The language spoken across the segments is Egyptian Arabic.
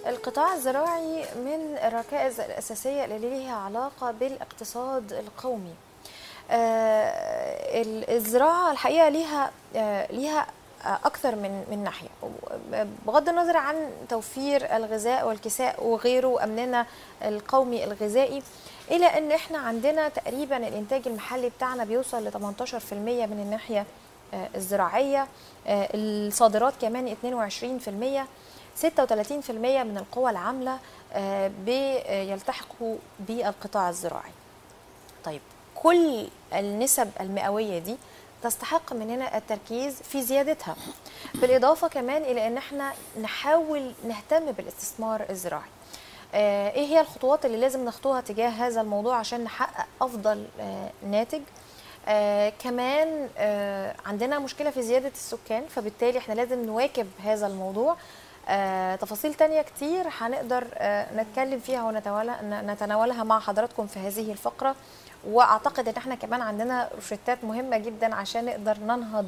القطاع الزراعي من الركائز الأساسية اللي ليها علاقة بالاقتصاد القومي آه، ال- الزراعة الحقيقة ليها آه، ليها آه، أكثر من من ناحية بغض النظر عن توفير الغذاء والكساء وغيره وأمننا القومي الغذائي إلى أن إحنا عندنا تقريبا الإنتاج المحلي بتاعنا بيوصل ل 18% من الناحية آه، الزراعية آه، الصادرات كمان 22% 36% من القوى العاملة آه، بيلتحقوا بالقطاع الزراعي طيب كل النسب المئوية دي تستحق مننا التركيز في زيادتها بالإضافة كمان إلى أن احنا نحاول نهتم بالاستثمار الزراعي آه، ايه هي الخطوات اللي لازم نخطوها تجاه هذا الموضوع عشان نحقق افضل آه، ناتج آه كمان آه عندنا مشكلة في زيادة السكان فبالتالي احنا لازم نواكب هذا الموضوع آه تفاصيل تانية كتير هنقدر آه نتكلم فيها ونتناولها نتناولها مع حضراتكم في هذه الفقرة واعتقد ان احنا كمان عندنا روشتات مهمة جدا عشان نقدر ننهض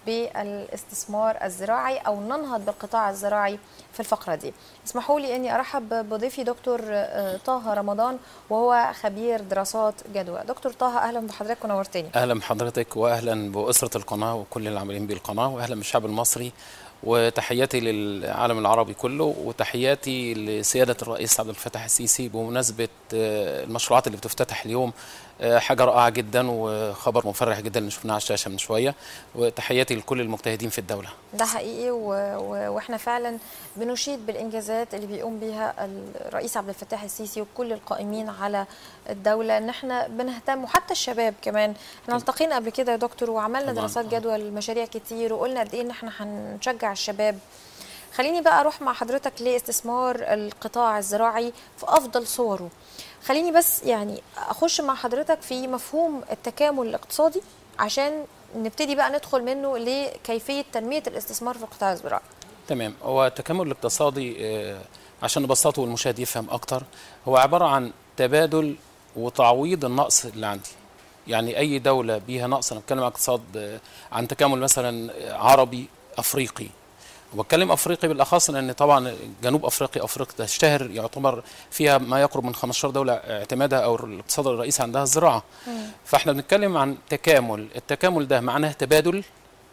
بالاستثمار الزراعي او ننهض بالقطاع الزراعي في الفقره دي. اسمحوا لي اني ارحب بضيفي دكتور آه، طه رمضان وهو خبير دراسات جدوى. دكتور طه اهلا بحضرتك ونورتني. اهلا بحضرتك واهلا باسره القناه وكل العاملين بالقناه واهلا بالشعب المصري وتحياتي للعالم العربي كله وتحياتي لسياده الرئيس عبد الفتاح السيسي بمناسبه آه، المشروعات اللي بتفتتح اليوم آه، حاجه رائعه جدا وخبر مفرح جدا اللي شفناه على الشاشه من شويه وتحياتي لكل المجتهدين في الدوله ده حقيقي و... و... واحنا فعلا بنشيد بالانجازات اللي بيقوم بيها الرئيس عبد الفتاح السيسي وكل القائمين على الدوله ان احنا بنهتم وحتى الشباب كمان احنا التقينا قبل كده يا دكتور وعملنا طبعاً. دراسات جدوى لمشاريع كتير وقلنا قد ايه ان احنا هنشجع الشباب خليني بقى اروح مع حضرتك لاستثمار القطاع الزراعي في افضل صوره خليني بس يعني اخش مع حضرتك في مفهوم التكامل الاقتصادي عشان نبتدي بقى ندخل منه لكيفيه تنميه الاستثمار في القطاع الزراعي تمام هو التكامل الاقتصادي آه، عشان نبسطه والمشاهد يفهم اكتر هو عباره عن تبادل وتعويض النقص اللي عندي يعني اي دوله بيها نقص انا بتكلم عن اقتصاد آه، عن تكامل مثلا آه، عربي افريقي وبتكلم افريقي بالاخص لان طبعا جنوب افريقيا افريقيا تشتهر يعتبر فيها ما يقرب من 15 دوله اعتمادها او الاقتصاد الرئيسي عندها الزراعه فاحنا بنتكلم عن تكامل التكامل ده معناه تبادل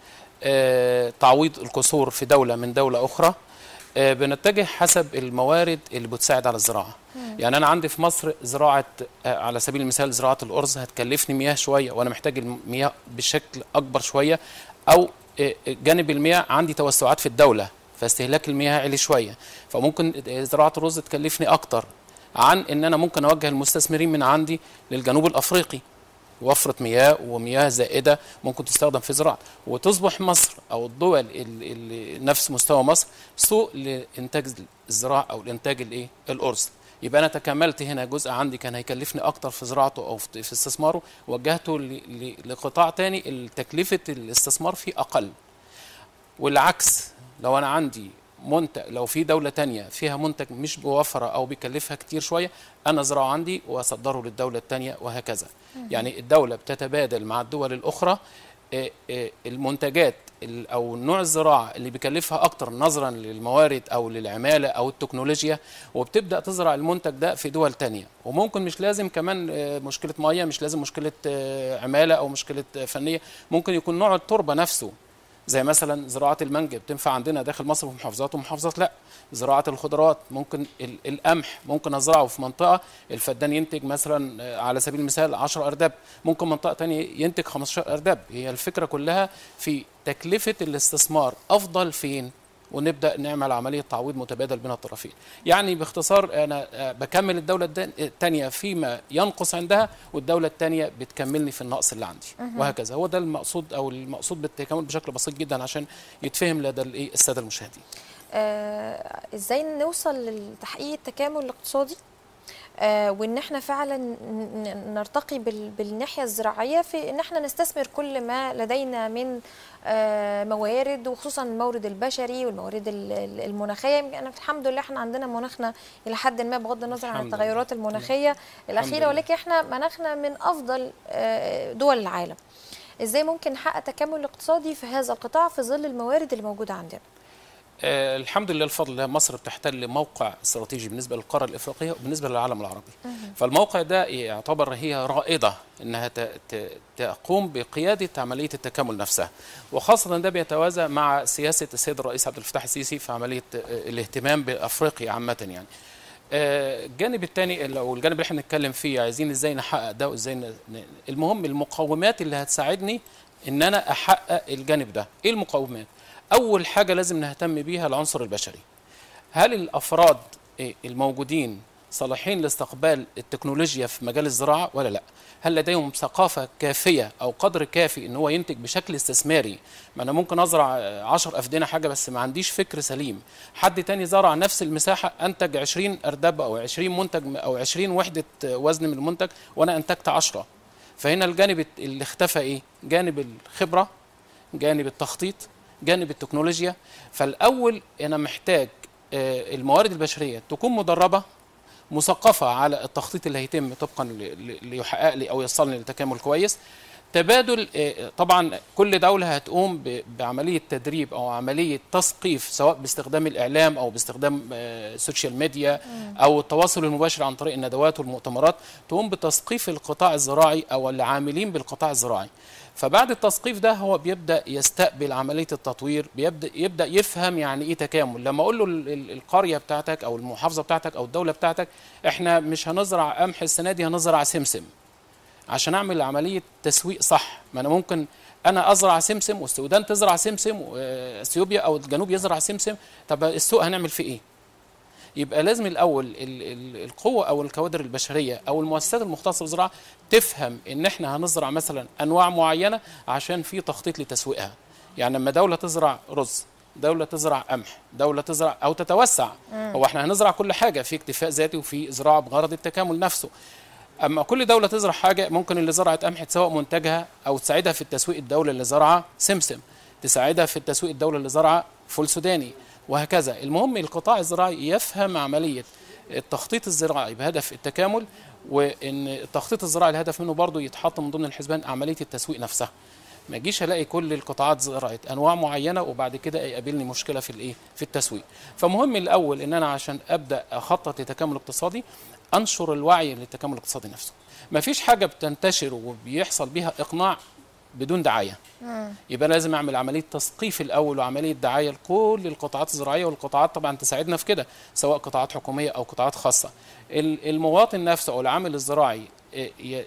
آه، تعويض القصور في دوله من دوله اخرى آه، بنتجه حسب الموارد اللي بتساعد على الزراعه يعني انا عندي في مصر زراعه آه، على سبيل المثال زراعه الارز هتكلفني مياه شويه وانا محتاج المياه بشكل اكبر شويه او آه، جانب المياه عندي توسعات في الدوله فاستهلاك المياه عالي شويه فممكن آه، زراعه الرز تكلفني اكتر عن ان انا ممكن اوجه المستثمرين من عندي للجنوب الافريقي وفرة مياه ومياه زائدة ممكن تستخدم في زراعة وتصبح مصر أو الدول اللي اللي نفس مستوى مصر سوق لإنتاج الزراعة أو الإنتاج الإيه الأرز يبقى أنا تكاملت هنا جزء عندي كان هيكلفني أكتر في زراعته أو في في استثماره وجهته ل- ل- لقطاع تاني تكلفة الاستثمار فيه أقل والعكس لو أنا عندي منتج لو في دولة تانية فيها منتج مش بوفرة أو بيكلفها كتير شوية أنا أزرعه عندي وأصدره للدولة التانية وهكذا يعني الدولة بتتبادل مع الدول الأخرى آه، آه، المنتجات ال- أو نوع الزراعة اللي بيكلفها أكتر نظرا للموارد أو للعمالة أو التكنولوجيا وبتبدأ تزرع المنتج ده في دول تانية وممكن مش لازم كمان آه، مشكلة مياه مش لازم مشكلة آه، عمالة أو مشكلة آه، فنية ممكن يكون نوع التربة نفسه زي مثلا زراعه المانجا بتنفع عندنا داخل مصر في محافظات ومحافظات لا زراعه الخضروات ممكن ال- القمح ممكن ازرعه في منطقه الفدان ينتج مثلا آه، على سبيل المثال 10 ارداب ممكن منطقه تانية ينتج 15 ارداب هي الفكره كلها في تكلفه الاستثمار افضل فين ونبدا نعمل عمليه تعويض متبادل بين الطرفين يعني باختصار انا آه، بكمل الدوله الدان- الثانيه فيما ينقص عندها والدوله الثانيه بتكملني في النقص اللي عندي وهكذا هو ده المقصود او المقصود بالتكامل بشكل بسيط جدا عشان يتفهم لدى الايه الساده المشاهدين آه ازاي نوصل لتحقيق التكامل الاقتصادي آه وان احنا فعلا ن- ن- نرتقي بال- بالناحيه الزراعيه في ان احنا نستثمر كل ما لدينا من آه موارد وخصوصا المورد البشري والموارد ال- ال- المناخيه يعني الحمد لله احنا عندنا مناخنا الى حد ما بغض النظر عن الحمد لله. التغيرات المناخيه الاخيره لله. ولكن احنا مناخنا من افضل آه دول العالم ازاي ممكن نحقق تكامل اقتصادي في هذا القطاع في ظل الموارد اللي موجوده عندنا آه الحمد لله الفضل الله مصر بتحتل موقع استراتيجي بالنسبه للقاره الافريقيه وبالنسبه للعالم العربي فالموقع ده يعتبر هي رائده انها ت- ت- تقوم بقياده عمليه التكامل نفسها وخاصه ده بيتوازى مع سياسه السيد الرئيس عبد الفتاح السيسي في عمليه آه، الاهتمام بافريقيا عامه يعني آه، الجانب الثاني او الجانب اللي احنا بنتكلم فيه عايزين ازاي نحقق ده وازاي ن- ن- المهم المقومات اللي هتساعدني ان انا احقق الجانب ده ايه المقومات اول حاجه لازم نهتم بيها العنصر البشري هل الافراد إيه، الموجودين صالحين لاستقبال التكنولوجيا في مجال الزراعه ولا لا هل لديهم ثقافه كافيه او قدر كافي ان هو ينتج بشكل استثماري ما انا ممكن ازرع آه، 10 افدنه حاجه بس ما عنديش فكر سليم حد تاني زرع نفس المساحه انتج 20 اردب او 20 منتج او 20 وحده آه، وزن من المنتج وانا انتجت 10 فهنا الجانب اللي اختفى ايه جانب الخبره جانب التخطيط جانب التكنولوجيا فالاول انا محتاج آه، الموارد البشريه تكون مدربه مثقفه على التخطيط اللي هيتم طبقا ل- ل- ليحقق لي او يوصلني لتكامل كويس تبادل آه، طبعا كل دوله هتقوم ب- بعمليه تدريب او عمليه تثقيف سواء باستخدام الاعلام او باستخدام آه، السوشيال ميديا او التواصل المباشر عن طريق الندوات والمؤتمرات تقوم بتثقيف القطاع الزراعي او العاملين بالقطاع الزراعي فبعد التثقيف ده هو بيبدا يستقبل عمليه التطوير بيبدا يبدا يفهم يعني ايه تكامل لما اقول له ال- ال- القريه بتاعتك او المحافظه بتاعتك او الدوله بتاعتك احنا مش هنزرع قمح السنه دي هنزرع سمسم عشان اعمل عمليه تسويق صح ما انا ممكن انا ازرع سمسم والسودان تزرع سمسم واثيوبيا او الجنوب يزرع سمسم طب السوق هنعمل فيه ايه يبقى لازم الاول ال- ال- القوه او الكوادر البشريه او المؤسسات المختصه بالزراعه تفهم ان احنا هنزرع مثلا انواع معينه عشان في تخطيط لتسويقها يعني لما دوله تزرع رز دولة تزرع قمح، دولة تزرع أو تتوسع، هو احنا هنزرع كل حاجة في اكتفاء ذاتي وفي زراعة بغرض التكامل نفسه. اما كل دوله تزرع حاجه ممكن اللي زرعت قمح تسوق منتجها او تساعدها في التسويق الدوله اللي زرعه سمسم تساعدها في التسويق الدوله اللي زرعه فول سوداني وهكذا المهم القطاع الزراعي يفهم عمليه التخطيط الزراعي بهدف التكامل وان التخطيط الزراعي الهدف منه برضه يتحط من ضمن الحسبان عمليه التسويق نفسها ما اجيش الاقي كل القطاعات زرعت انواع معينه وبعد كده يقابلني مشكله في الايه في التسويق فمهم الاول ان انا عشان ابدا اخطط لتكامل اقتصادي انشر الوعي للتكامل الاقتصادي نفسه ما فيش حاجه بتنتشر وبيحصل بيها اقناع بدون دعايه يبقى لازم اعمل عمليه تثقيف الاول وعمليه دعايه لكل القطاعات الزراعيه والقطاعات طبعا تساعدنا في كده سواء قطاعات حكوميه او قطاعات خاصه ال- المواطن نفسه او العامل الزراعي ي- ي-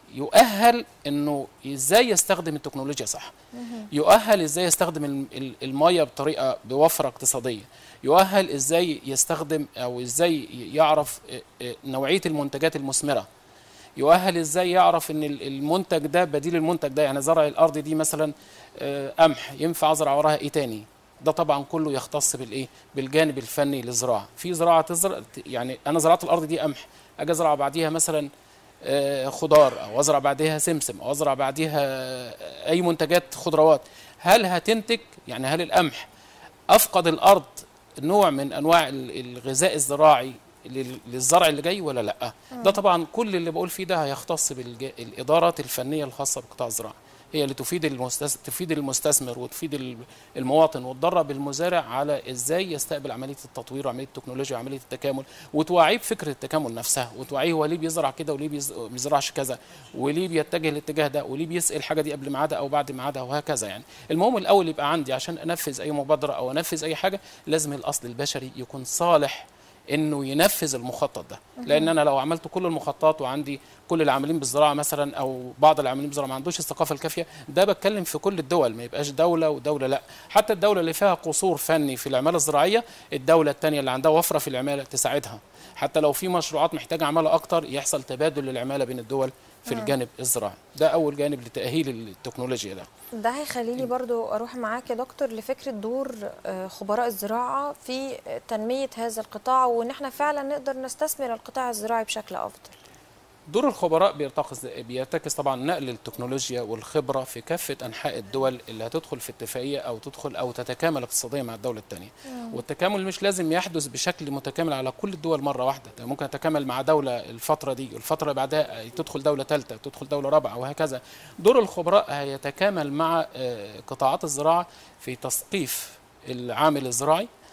يؤهل انه ازاي يستخدم التكنولوجيا صح يؤهل ازاي يستخدم الم- ال- الميه بطريقه بوفره اقتصاديه يؤهل ازاي يستخدم او ازاي يعرف اه، اه، نوعيه المنتجات المثمره يؤهل ازاي يعرف ان ال- المنتج ده بديل المنتج ده يعني زرع الارض دي مثلا آه، قمح ينفع ازرع وراها ايه تاني ده طبعا كله يختص بالايه بالجانب الفني للزراعه في زراعه تزرع يعني انا زرعت الارض دي قمح اجي ازرع بعديها مثلا آه، خضار او ازرع بعديها سمسم او ازرع بعديها آه، اي منتجات خضروات هل هتنتج يعني هل القمح افقد الارض نوع من انواع ال- الغذاء الزراعي لل- للزرع اللي جاي ولا لا ده طبعا كل اللي بقول فيه ده هيختص بالادارات الفنيه الخاصه بقطاع الزراعه هي اللي تفيد المستثمر تفيد المستثمر وتفيد ال- المواطن وتدرب المزارع على ازاي يستقبل عمليه التطوير وعمليه التكنولوجيا وعمليه التكامل وتوعيه بفكره التكامل نفسها وتوعيه هو ليه بيزرع كده وليه بيز- ما بيزرعش كذا وليه بيتجه الاتجاه ده وليه بيسقي الحاجه دي قبل ميعادها او بعد ميعادها وهكذا يعني المهم الاول يبقى عندي عشان انفذ اي مبادره او انفذ اي حاجه لازم الاصل البشري يكون صالح انه ينفذ المخطط ده لان انا لو عملت كل المخططات وعندي كل العاملين بالزراعه مثلا او بعض العاملين بالزراعه ما عندوش الثقافه الكافيه ده بتكلم في كل الدول ما يبقاش دوله ودوله لا حتى الدوله اللي فيها قصور فني في العماله الزراعيه الدوله الثانيه اللي عندها وفره في العماله تساعدها حتى لو في مشروعات محتاجه عماله اكتر يحصل تبادل للعماله بين الدول في الجانب الزراعي ده اول جانب لتاهيل التكنولوجيا ده ده هيخليني برضو اروح معاك يا دكتور لفكره دور آه، خبراء الزراعه في تنميه هذا القطاع وان احنا فعلا نقدر نستثمر القطاع الزراعي بشكل افضل دور الخبراء بيرتكز بيرتكز طبعا نقل التكنولوجيا والخبره في كافه انحاء الدول اللي هتدخل في اتفاقيه او تدخل او تتكامل اقتصاديا مع الدوله الثانيه والتكامل مش لازم يحدث بشكل متكامل على كل الدول مره واحده ده ممكن اتكامل مع دوله الفتره دي والفتره اللي بعدها تدخل دوله ثالثه تدخل دوله رابعه وهكذا دور الخبراء هيتكامل مع آه، قطاعات الزراعه في تثقيف العامل الزراعي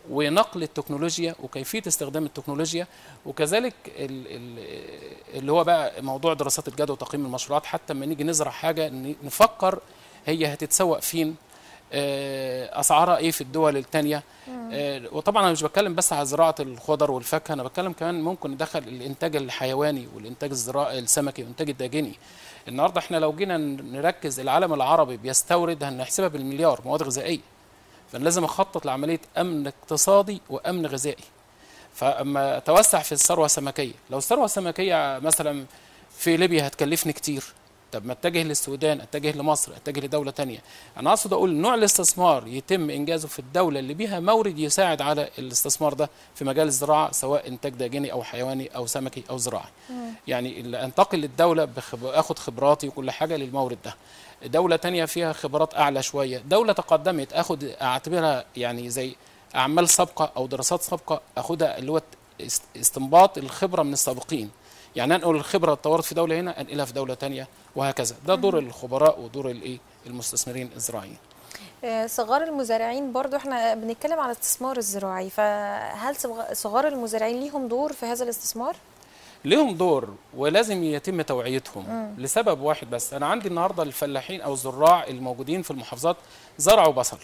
ونقل التكنولوجيا وكيفيه استخدام التكنولوجيا وكذلك ال- ال- اللي هو بقى موضوع دراسات الجدوى وتقييم المشروعات حتى لما نيجي نزرع حاجه ن- نفكر هي هتتسوق فين آه، اسعارها ايه في الدول الثانيه وطبعا انا مش بتكلم بس على زراعه الخضر والفاكهه انا بتكلم كمان ممكن ندخل الانتاج الحيواني والانتاج الزراعي السمكي والانتاج الداجني النهارده احنا لو جينا ن- نركز العالم العربي بيستورد هنحسبها بالمليار مواد غذائيه فانا لازم اخطط لعمليه امن اقتصادي وامن غذائي فاما اتوسع في الثروه السمكيه لو الثروه السمكيه مثلا في ليبيا هتكلفني كتير طب ما اتجه للسودان اتجه لمصر اتجه لدوله تانية انا اقصد اقول نوع الاستثمار يتم انجازه في الدوله اللي بيها مورد يساعد على الاستثمار ده في مجال الزراعه سواء انتاج داجني او حيواني او سمكي او زراعي يعني اللي انتقل للدوله بخب... اخد خبراتي وكل حاجه للمورد ده دولة تانية فيها خبرات أعلى شوية دولة تقدمت أخد أعتبرها يعني زي أعمال سابقة أو دراسات سابقة أخدها اللي هو است- استنباط الخبرة من السابقين يعني أنقل الخبرة اللي اتطورت في دولة هنا أنقلها في دولة تانية وهكذا ده دور الخبراء ودور الإيه المستثمرين الزراعيين آه، صغار المزارعين برضو احنا بنتكلم على الاستثمار الزراعي فهل صغ- صغار المزارعين ليهم دور في هذا الاستثمار؟ ليهم دور ولازم يتم توعيتهم لسبب واحد بس انا عندي النهارده الفلاحين او الزراع الموجودين في المحافظات زرعوا بصل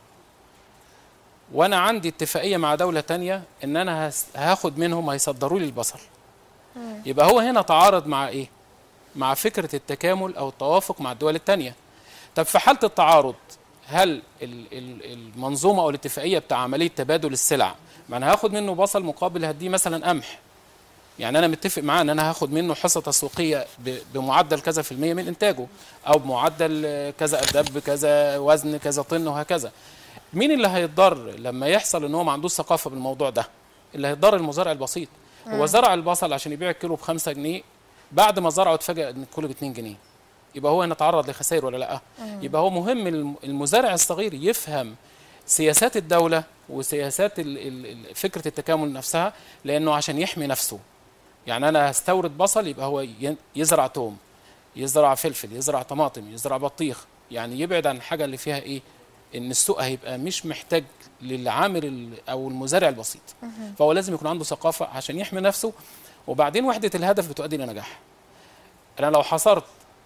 وانا عندي اتفاقيه مع دوله تانية ان انا هس- هاخد منهم هيصدروا لي البصل يبقى هو هنا تعارض مع ايه مع فكره التكامل او التوافق مع الدول التانية طب في حاله التعارض هل ال- ال- المنظومه او الاتفاقيه بتاع عمليه تبادل السلع ما انا هاخد منه بصل مقابل هديه مثلا قمح يعني انا متفق معاه ان انا هاخد منه حصه تسويقيه ب- بمعدل كذا في المية من انتاجه او بمعدل آه، كذا ادب كذا وزن كذا طن وهكذا مين اللي هيتضر لما يحصل ان هو ما عندوش ثقافه بالموضوع ده اللي هيتضر المزارع البسيط هو زرع البصل عشان يبيع الكيلو بخمسة جنيه بعد ما زرعه اتفاجئ ان الكيلو ب 2 جنيه يبقى هو هنا تعرض لخسائر ولا لا يبقى هو مهم الم- المزارع الصغير يفهم سياسات الدوله وسياسات ال- ال- ال- فكره التكامل نفسها لانه عشان يحمي نفسه يعني انا هستورد بصل يبقى هو ي- يزرع توم يزرع فلفل يزرع طماطم يزرع بطيخ يعني يبعد عن الحاجه اللي فيها ايه ان السوق هيبقى مش محتاج للعامل ال- او المزارع البسيط فهو لازم يكون عنده ثقافه عشان يحمي نفسه وبعدين وحده الهدف بتؤدي لنجاح انا لو حصرت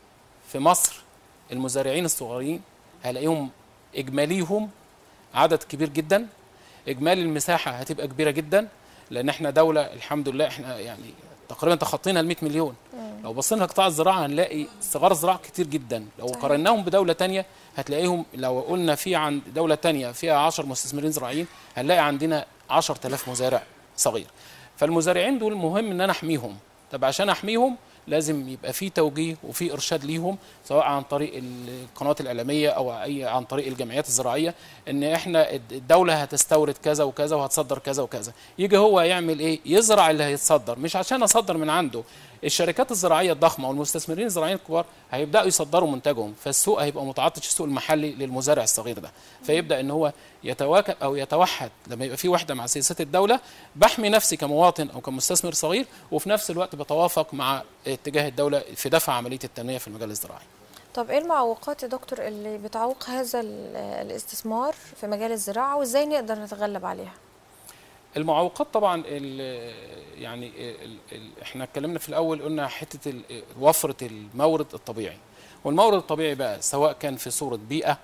في مصر المزارعين الصغيرين هلاقيهم اجماليهم عدد كبير جدا اجمالي المساحه هتبقى كبيره جدا لان احنا دوله الحمد لله احنا يعني تقريبا تخطينا ال 100 مليون لو بصينا لقطاع الزراعه هنلاقي صغار الزراعه كتير جدا لو صحيح. قارناهم بدوله تانية هتلاقيهم لو قلنا في عن دوله تانية فيها 10 مستثمرين زراعيين هنلاقي عندنا 10000 مزارع صغير فالمزارعين دول مهم ان انا احميهم طب عشان احميهم لازم يبقى في توجيه وفي ارشاد ليهم سواء عن طريق القنوات الاعلاميه او اي عن طريق الجمعيات الزراعيه ان احنا الدوله هتستورد كذا وكذا وهتصدر كذا وكذا يجي هو يعمل ايه يزرع اللي هيتصدر مش عشان اصدر من عنده الشركات الزراعيه الضخمه والمستثمرين الزراعيين الكبار هيبداوا يصدروا منتجهم فالسوق هيبقى متعطش السوق المحلي للمزارع الصغير ده فيبدا ان هو يتواكب او يتوحد لما يبقى في وحده مع سياسات الدوله بحمي نفسي كمواطن او كمستثمر صغير وفي نفس الوقت بتوافق مع اتجاه الدوله في دفع عمليه التنميه في المجال الزراعي طب ايه المعوقات يا دكتور اللي بتعوق هذا ال- الاستثمار في مجال الزراعه وازاي نقدر نتغلب عليها المعوقات طبعا ال يعني ال ال احنا اتكلمنا في الاول قلنا حته ال- وفره المورد الطبيعي والمورد الطبيعي بقى سواء كان في صوره بيئه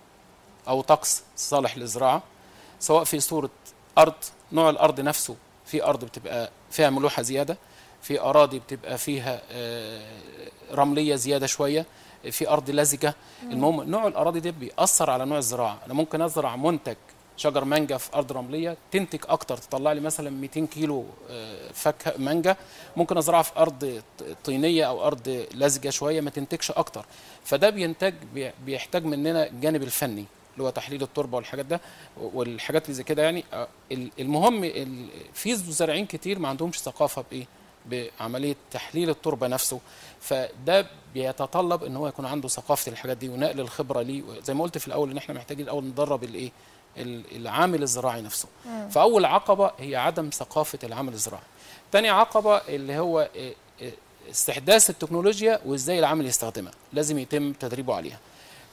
او طقس صالح للزراعه سواء في صوره ارض نوع الارض نفسه في ارض بتبقى فيها ملوحه زياده في اراضي بتبقى فيها آه، رمليه زياده شويه في ارض لزجه المهم نوع الاراضي دي بيأثر على نوع الزراعه انا ممكن ازرع منتج شجر مانجا في ارض رمليه تنتج اكتر تطلع لي مثلا 200 كيلو آه، فاكهه مانجا ممكن ازرعها في ارض ط- طينيه او ارض لزجه شويه ما تنتجش اكتر فده بينتج بي- بيحتاج مننا الجانب الفني اللي هو تحليل التربه والحاجات ده والحاجات اللي زي كده يعني آه، ال- المهم ال- في زارعين كتير ما عندهمش ثقافه بايه بعمليه تحليل التربه نفسه فده بيتطلب ان هو يكون عنده ثقافه الحاجات دي ونقل الخبره ليه زي ما قلت في الاول ان احنا محتاجين الاول ندرب الايه ال- العامل الزراعي نفسه فاول عقبه هي عدم ثقافه العامل الزراعي تاني عقبه اللي هو إيه، إيه، استحداث التكنولوجيا وازاي العامل يستخدمها لازم يتم تدريبه عليها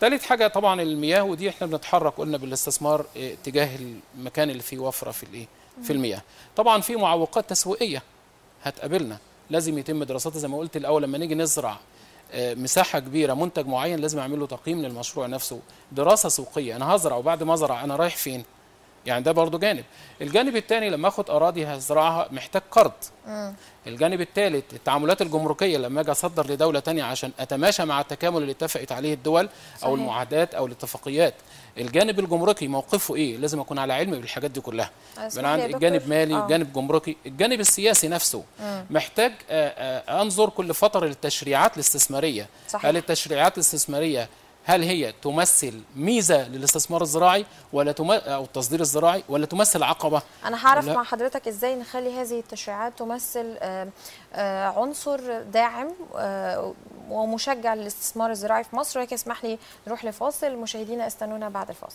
ثالث حاجه طبعا المياه ودي احنا بنتحرك قلنا بالاستثمار اه، تجاه المكان اللي فيه وفره في الايه في المياه طبعا في معوقات تسويقيه هتقابلنا لازم يتم دراساتها زي ما قلت الاول لما نيجي نزرع آه، مساحه كبيره منتج معين لازم اعمل له تقييم للمشروع نفسه دراسه سوقيه انا هزرع وبعد ما ازرع انا رايح فين يعني ده برضو جانب الجانب الثاني لما اخد اراضي هزرعها محتاج قرض الجانب الثالث التعاملات الجمركيه لما اجي اصدر لدوله تانية عشان اتماشى مع التكامل اللي اتفقت عليه الدول او صحيح. المعاهدات او الاتفاقيات الجانب الجمركي موقفه ايه لازم اكون على علم بالحاجات دي كلها اسمح من لي عند يا دكتور. الجانب مالي آه. الجانب جمركي الجانب السياسي نفسه محتاج آه، آه، انظر كل فتره للتشريعات الاستثماريه صحيح. هل التشريعات الاستثماريه هل هي تمثل ميزه للاستثمار الزراعي ولا تم... او التصدير الزراعي ولا تمثل عقبه انا هعرف لا. مع حضرتك ازاي نخلي هذه التشريعات تمثل آه، آه، عنصر داعم آه، ومشجع للاستثمار الزراعي في مصر ولكن اسمح لي نروح لفاصل مشاهدينا استنونا بعد الفاصل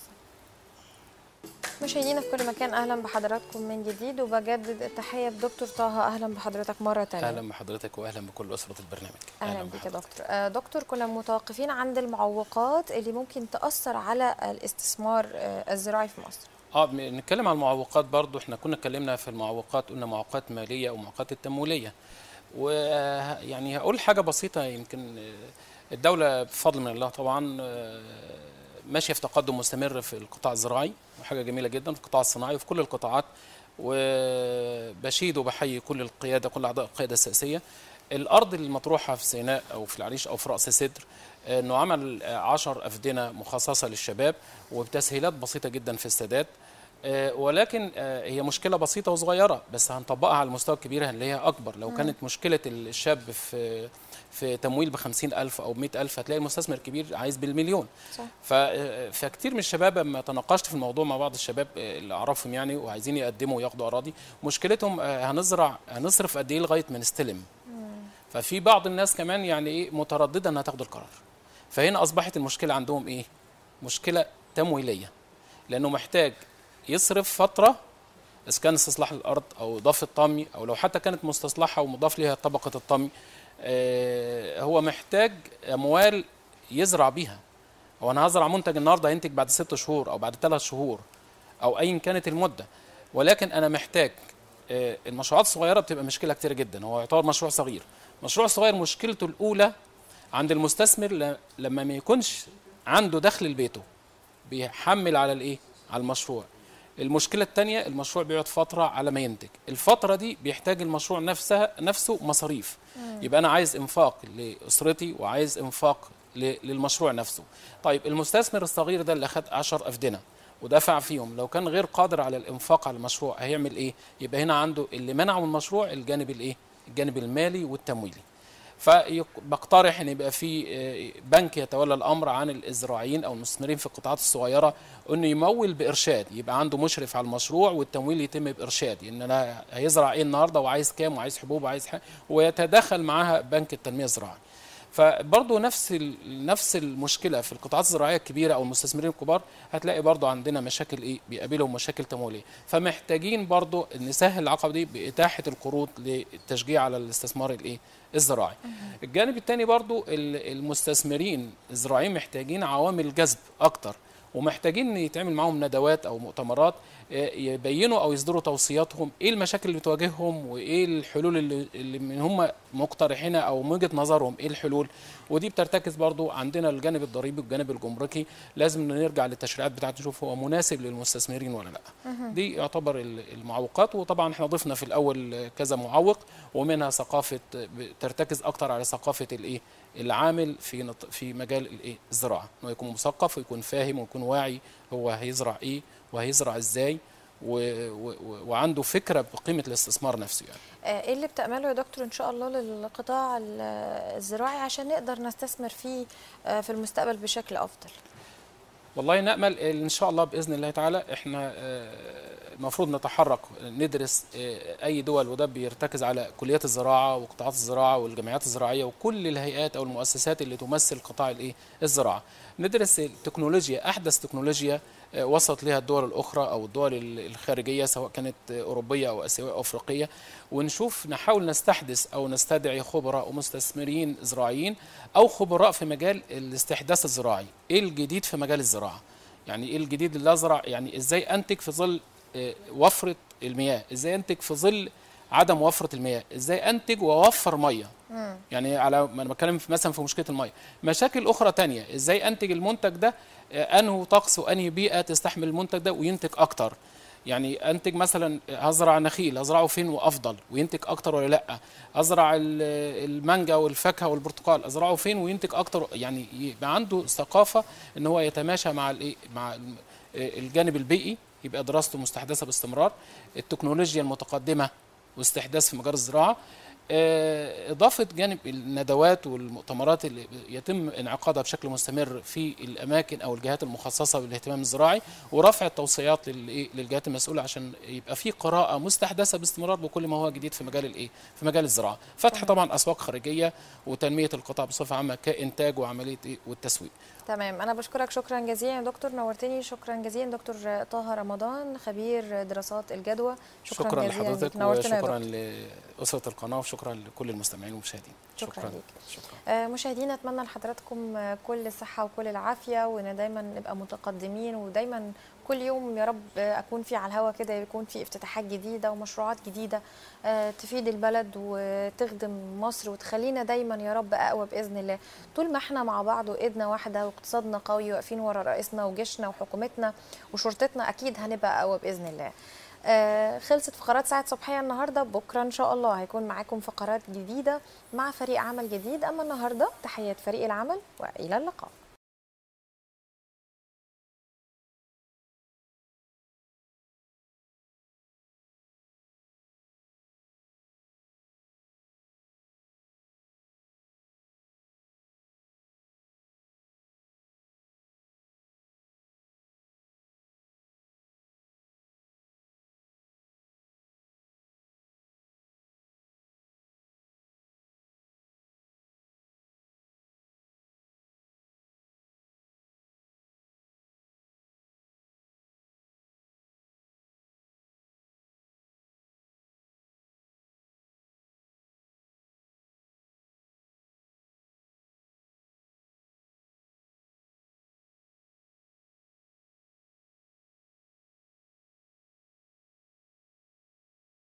مشاهدينا في كل مكان اهلا بحضراتكم من جديد وبجدد التحيه بدكتور طه اهلا بحضرتك مره ثانيه اهلا بحضرتك واهلا بكل اسره البرنامج اهلا بك يا بحضرتك. دكتور آه، دكتور كنا متوقفين عند المعوقات اللي ممكن تاثر على الاستثمار آه، الزراعي في مصر اه بنتكلم عن المعوقات برضو احنا كنا اتكلمنا في المعوقات قلنا معوقات ماليه او معوقات التمويليه ويعني هقول حاجه بسيطه يمكن آه، الدوله بفضل من الله طبعا آه، ماشيه في تقدم مستمر في القطاع الزراعي وحاجه جميله جدا في القطاع الصناعي وفي كل القطاعات وبشيد وبحيي كل القياده كل اعضاء القياده السياسيه الارض المطروحه في سيناء او في العريش او في راس سدر آه، انه عمل آه، عشر افدنه مخصصه للشباب وبتسهيلات بسيطه جدا في السداد آه، ولكن آه، هي مشكله بسيطه وصغيره بس هنطبقها على المستوى الكبير اللي هي اكبر لو كانت مشكله الشاب في في تمويل ب ألف او ب ألف هتلاقي المستثمر الكبير عايز بالمليون صح. ف- فكتير من الشباب لما تناقشت في الموضوع مع بعض الشباب آه، اللي اعرفهم يعني وعايزين يقدموا وياخدوا اراضي مشكلتهم آه، هنزرع هنصرف قد ايه لغايه ما نستلم ففي بعض الناس كمان يعني ايه متردده انها تاخد القرار فهنا اصبحت المشكله عندهم ايه مشكله تمويليه لانه محتاج يصرف فتره اذا كان استصلاح الارض او اضافه الطمي او لو حتى كانت مستصلحه ومضاف ليها طبقه الطمي آه، هو محتاج اموال يزرع بيها هو انا هزرع منتج النهارده هينتج بعد ست شهور او بعد ثلاث شهور او ايا كانت المده ولكن انا محتاج آه، المشروعات الصغيره بتبقى مشكله كتير جدا هو يعتبر مشروع صغير مشروع صغير مشكلته الاولى عند المستثمر ل- لما ما يكونش عنده دخل لبيته بيحمل على الايه على المشروع المشكله الثانيه المشروع بيقعد فتره على ما ينتج الفتره دي بيحتاج المشروع نفسها نفسه مصاريف يبقى انا عايز انفاق لاسرتي وعايز انفاق ل- للمشروع نفسه طيب المستثمر الصغير ده اللي اخد 10 افدنه ودفع فيهم لو كان غير قادر على الانفاق على المشروع هيعمل ايه يبقى هنا عنده اللي منعه من المشروع الجانب الايه الجانب المالي والتمويلي فبقترح ان يبقى في آه، بنك يتولى الامر عن الزراعيين او المستثمرين في القطاعات الصغيره انه يمول بارشاد يبقى عنده مشرف على المشروع والتمويل يتم بارشاد ان انا هيزرع ايه النهارده وعايز كام وعايز حبوب وعايز حاجة ويتدخل معاها بنك التنميه الزراعي فبرضه نفس ال- نفس المشكله في القطاعات الزراعيه الكبيره او المستثمرين الكبار هتلاقي برضه عندنا مشاكل ايه بيقابلهم مشاكل تمويليه فمحتاجين برضه نسهل العقبه دي باتاحه القروض للتشجيع على الاستثمار الايه الزراعي الجانب الثاني برضه ال- المستثمرين الزراعيين محتاجين عوامل جذب اكتر ومحتاجين إن يتعمل معاهم ندوات او مؤتمرات آه، يبينوا او يصدروا توصياتهم ايه المشاكل اللي بتواجههم وايه الحلول اللي, اللي من هم مقترحينها او من وجهه نظرهم ايه الحلول ودي بترتكز برضو عندنا الجانب الضريبي والجانب الجمركي لازم نرجع للتشريعات بتاعته نشوف هو مناسب للمستثمرين ولا لا دي يعتبر ال- المعوقات وطبعا احنا ضفنا في الاول كذا معوق ومنها ثقافه ترتكز اكتر على ثقافه الايه العامل في نط... في مجال الايه الزراعه انه يكون مثقف ويكون فاهم ويكون واعي هو هيزرع ايه وهيزرع ازاي و... و... و- وعنده فكره بقيمه الاستثمار نفسه يعني آه، ايه اللي بتعمله يا دكتور ان شاء الله للقطاع ال- الزراعي عشان نقدر نستثمر فيه آه، في المستقبل بشكل افضل والله نامل ان شاء الله باذن الله تعالى احنا آه، المفروض نتحرك ندرس آه، اي دول وده بيرتكز على كليات الزراعه وقطاعات الزراعه والجمعيات الزراعيه وكل الهيئات او المؤسسات اللي تمثل قطاع الايه الزراعه ندرس التكنولوجيا احدث تكنولوجيا آه، وصلت لها الدول الاخرى او الدول ال- الخارجيه سواء كانت آه، اوروبيه او اسيويه او افريقيه ونشوف نحاول نستحدث او نستدعي خبراء ومستثمرين زراعيين او خبراء في مجال الاستحداث الزراعي ايه الجديد في مجال الزراعه يعني ايه الجديد اللي ازرع يعني ازاي انتج في ظل آه، وفره المياه ازاي انتج في ظل عدم وفره المياه ازاي انتج واوفر ميه يعني على ما انا بتكلم في- مثلا في مشكله الميه مشاكل اخرى تانية ازاي انتج المنتج ده آه، انه طقس وانهي بيئه تستحمل المنتج ده وينتج اكتر يعني انتج مثلا هزرع نخيل هزرعه فين وافضل وينتج اكتر ولا لا ازرع ال- المانجا والفاكهه والبرتقال ازرعه فين وينتج اكتر يعني يبقى عنده ثقافه ان هو يتماشى مع الايه مع الم- آه، الجانب البيئي يبقى دراسته مستحدثه باستمرار التكنولوجيا المتقدمه واستحداث في مجال الزراعه آه، إضافة جانب الندوات والمؤتمرات اللي يتم انعقادها بشكل مستمر في الأماكن أو الجهات المخصصة بالاهتمام الزراعي ورفع التوصيات للإيه؟ للجهات المسؤولة عشان يبقى في قراءة مستحدثة باستمرار بكل ما هو جديد في مجال الإيه؟ في مجال الزراعة فتح طبعا أسواق خارجية وتنمية القطاع بصفة عامة كإنتاج وعملية إيه؟ والتسويق تمام انا بشكرك شكرا جزيلا يا دكتور نورتني شكرا جزيلا دكتور طه رمضان خبير دراسات الجدوى شكرا, شكرا جزيلا لحضرتك ليك. نورتنا يا وشكرا دكتور لأسرة القناة وشكرا لكل المستمعين والمشاهدين شكراً ليك. شكرا آه، مشاهدينا اتمنى لحضراتكم آه، كل الصحه وكل العافيه وان دايما نبقى متقدمين ودايما كل يوم يا رب آه، اكون في على الهوا كده يكون في افتتاحات جديده ومشروعات جديده آه، تفيد البلد وتخدم مصر وتخلينا دايما يا رب اقوى باذن الله طول ما احنا مع بعض وايدنا واحده واقتصادنا قوي واقفين ورا رئيسنا وجيشنا وحكومتنا وشرطتنا اكيد هنبقى اقوى باذن الله آه، خلصت فقرات ساعة صبحية النهاردة بكرة إن شاء الله هيكون معاكم فقرات جديدة مع فريق عمل جديد أما النهاردة تحيات فريق العمل وإلى اللقاء